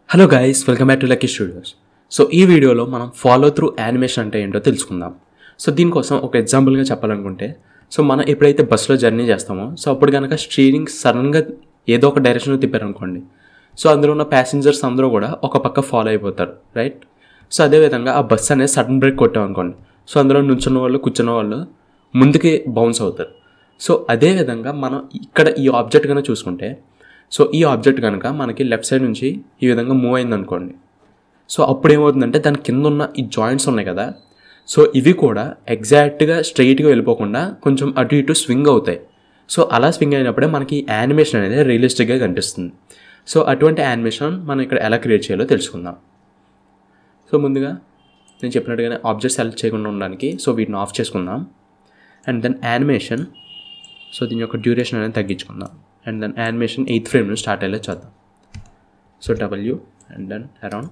hello guys welcome back to Lucky Studios so ఈ వీడియోలో మనం ఫాలో త్రూ యానిమేషన్ అంటే ఏంటో తెలుసుకుందాం సో దీనికోసం ఒక ఎగ్జాంపుల్గా చెప్పాలనుకుంటే సో మనం ఎప్పుడైతే బస్సులో జర్నీ చేస్తామో సో అప్పుడు కనుక స్టీరింగ్ సడన్గా ఏదో ఒక డైరెక్షన్లో తిప్పారనుకోండి సో అందులో ఉన్న ప్యాసింజర్స్ అందరూ కూడా ఒక పక్క ఫాలో అయిపోతారు రైట్ సో అదేవిధంగా ఆ బస్ అనేది సడన్ బ్రేక్ కొట్టామనుకోండి సో అందులో నుంచున్న వాళ్ళు కూర్చున్న వాళ్ళు ముందుకి బౌన్స్ అవుతారు సో అదేవిధంగా మనం ఇక్కడ ఈ ఆబ్జెక్ట్ కనుక చూసుకుంటే సో ఈ ఆబ్జెక్ట్ కనుక మనకి లెఫ్ట్ సైడ్ నుంచి ఈ విధంగా మూవ్ అయింది అనుకోండి సో అప్పుడు ఏమవుతుందంటే దాని కింద ఉన్న ఈ జాయింట్స్ ఉన్నాయి కదా సో ఇవి కూడా ఎగ్జాక్ట్గా స్ట్రైట్గా వెళ్ళిపోకుండా కొంచెం అటు ఇటు స్వింగ్ అవుతాయి సో అలా స్వింగ్ అయినప్పుడే మనకి యానిమేషన్ అనేది రియలిస్టిక్గా కనిపిస్తుంది సో అటువంటి యానిమేషన్ మనం ఇక్కడ ఎలా క్రియేట్ చేయాలో తెలుసుకుందాం సో ముందుగా నేను చెప్పినట్టుగానే ఆబ్జెక్ట్ సెలెక్ట్ చేయకుండా ఉండడానికి సో వీటిని ఆఫ్ చేసుకుందాం అండ్ దెన్ యానిమేషన్ సో దీని యొక్క డ్యూరేషన్ అనేది తగ్గించుకుందాం and then animation eighth frame నుంచి స్టార్ట్ అయ్యేలా చేద్దాం so W and then around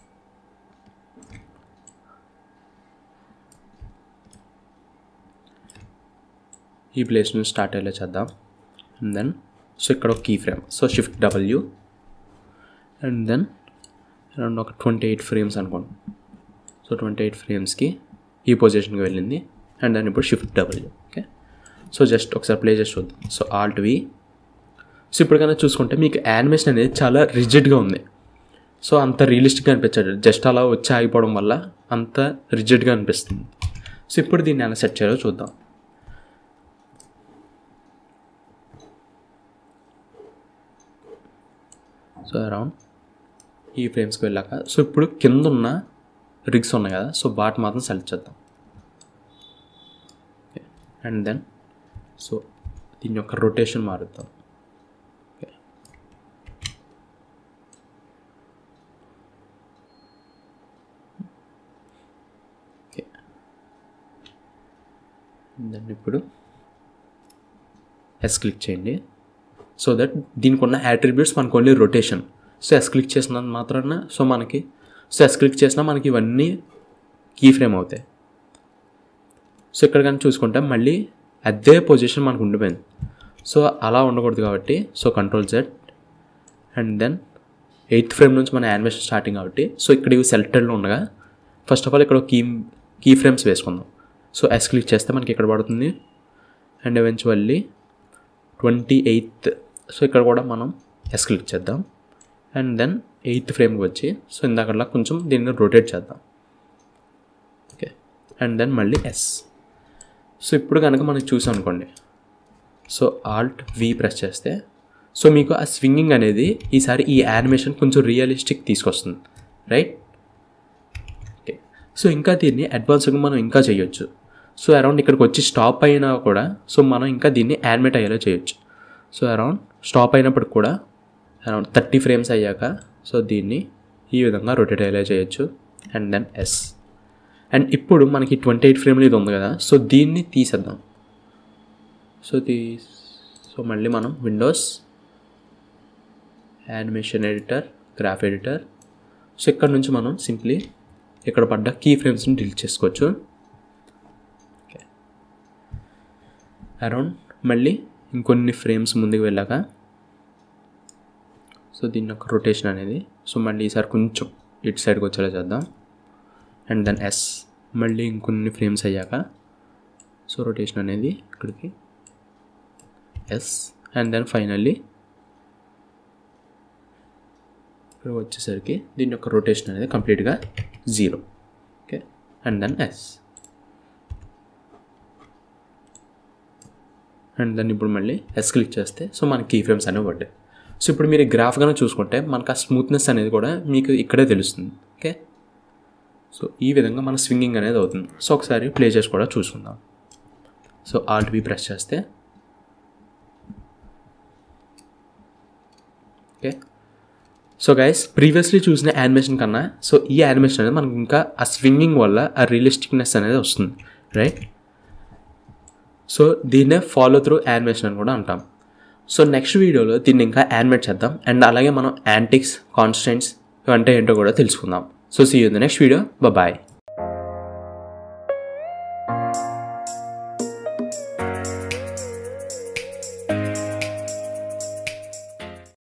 ఈ ప్లేస్ నుంచి స్టార్ట్ అయ్యేలా చేద్దాం అండ్ దెన్ సో ఇక్కడ ఒక key frame so shift W and then around ఒక ట్వంటీ ఎయిట్ ఫ్రేమ్స్ అనుకోండి సో ట్వంటీ ఎయిట్ ఫ్రేమ్స్కి ఈ పొజిషన్కి వెళ్ళింది అండ్ దెన్ ఇప్పుడు shift W okay so just ఒకసారి ప్లే చేసి చూద్దాం సో ఆల్ట్ వి సో ఇప్పుడు కన్నా చూసుకుంటే మీకు యానిమేషన్ అనేది చాలా రిజిడ్గా ఉంది సో అంత రియలిస్టిక్గా అనిపించాడు జస్ట్ అలా వచ్చి ఆగిపోవడం వల్ల అంత రిజిడ్గా అనిపిస్తుంది సో ఇప్పుడు దీన్ని ఎలా సెట్ చేయాలో చూద్దాం సో అరౌండ్ ఈ ఫ్రేమ్స్కి వెళ్ళాక సో ఇప్పుడు కింద ఉన్న రిగ్స్ ఉన్నాయి కదా సో వాటి మాత్రం సెలెక్ట్ చేద్దాం అండ్ దెన్ సో దీని యొక్క రొటేషన్ మారుద్దాం దెన్ ఇప్పుడు ఎస్ క్లిక్ చేయండి సో దట్ దీనికి ఉన్న యాట్రిబ్యూట్స్ మనకు only rotation so S click చేసినంత మాత్రాన సో మనకి సో ఎస్ క్లిక్ చేసినా మనకి ఇవన్నీ కీ ఫ్రేమ్ అవుతాయి సో ఇక్కడ కానీ చూసుకుంటే మళ్ళీ అదే పొజిషన్ మనకు ఉండిపోయింది సో అలా ఉండకూడదు కాబట్టి so control Z and then eighth frame నుంచి మన యానిమేషన్ స్టార్టింగ్ కాబట్టి సో ఇక్కడ ఇవి సెలెక్టెడ్లో ఉండగా ఫస్ట్ ఆఫ్ ఆల్ ఇక్కడ కీ కీ ఫ్రేమ్స్ వేసుకుందాం సో ఎస్ క్లిక్ చేస్తే మనకి ఇక్కడ పడుతుంది and eventually twenty eighth so ఇక్కడ కూడా మనం ఎస్ క్లిక్ చేద్దాం అండ్ దెన్ ఎయిత్ ఫ్రేమ్కి వచ్చి సో ఇందాకలా కొంచెం దీన్ని రొటేట్ చేద్దాం ఓకే అండ్ దెన్ మళ్ళీ ఎస్ సో ఇప్పుడు కనుక మనం చూసాం అనుకోండి సో ఆల్ట్ వి ప్రెస్ చేస్తే సో మీకు ఆ స్వింగింగ్ అనేది ఈసారి ఈ యానిమేషన్ కొంచెం రియలిస్టిక్ తీసుకొస్తుంది రైట్ ఓకే సో ఇంకా దీన్ని అడ్వాన్స్గా మనం ఇంకా చేయొచ్చు సో అరౌండ్ ఇక్కడికి వచ్చి స్టాప్ అయినా కూడా సో మనం ఇంకా దీన్ని యానిమేట్ అయ్యేలా చేయొచ్చు సో అరౌండ్ స్టాప్ అయినప్పుడు కూడా అరౌండ్ థర్టీ ఫ్రేమ్స్ అయ్యాక సో దీన్ని ఈ విధంగా రొటేట్ అయ్యేలా చేయొచ్చు అండ్ దెన్ ఎస్ అండ్ ఇప్పుడు మనకి ట్వంటీ ఎయిట్ ఫ్రేమ్లు ఇది ఉంది కదా సో దీన్ని తీసేద్దాం సో తీ సో మళ్ళీ మనం windows animation editor graph editor so ఇక్కడ నుంచి మనం సింప్లీ ఇక్కడ పడ్డ కీ ఫ్రేమ్స్ని డిలీట్ చేసుకోవచ్చు అరౌండ్ మళ్ళీ ఇంకొన్ని ఫ్రేమ్స్ ముందుకు వెళ్ళాక సో దీని యొక్క రొటేషన్ అనేది సో మళ్ళీ ఈసారి కొంచెం ఇటు సైడ్కి వచ్చేలా చేద్దాం అండ్ దెన్ ఎస్ మళ్ళీ ఇంకొన్ని ఫ్రేమ్స్ అయ్యాక సో రొటేషన్ అనేది ఇక్కడికి ఎస్ అండ్ దెన్ ఫైనల్లీ ఇక్కడ వచ్చేసరికి దీని యొక్క రొటేషన్ అనేది కంప్లీట్గా zero okay and then S and దాన్ని ఇప్పుడు మళ్ళీ ఎస్ క్లిక్ చేస్తే సో మనకి కీ ఫ్రేమ్స్ అనేవి పడ్డాయి సో ఇప్పుడు మీరు గ్రాఫ్గానే చూసుకుంటే మనకు ఆ స్మూత్నెస్ అనేది కూడా మీకు ఇక్కడే తెలుస్తుంది ఓకే సో ఈ విధంగా మన స్వింగింగ్ అనేది అవుతుంది సో ఒకసారి ప్లే చేసి కూడా చూసుకుందాం సో ఆల్ట్ బి ప్రెస్ చేస్తే ఓకే సో గైస్ ప్రీవియస్లీ చూసిన యానిమేషన్ కన్నా సో ఈ యానిమేషన్ అనేది మనకి ఇంకా ఆ స్వింగింగ్ వల్ల ఆ రియలిస్టిక్నెస్ అనేది వస్తుంది రైట్ సో దీన్నే ఫాలో త్రూ యానిమేషన్ అని కూడా అంటాం సో నెక్స్ట్ వీడియోలో దీన్ని ఇంకా యానిమేట్ చేద్దాం అండ్ అలాగే మనం యాంటిక్స్ కాన్స్టెంట్స్ ఇవంటే ఏంటో కూడా తెలుసుకుందాం so see you the next video bye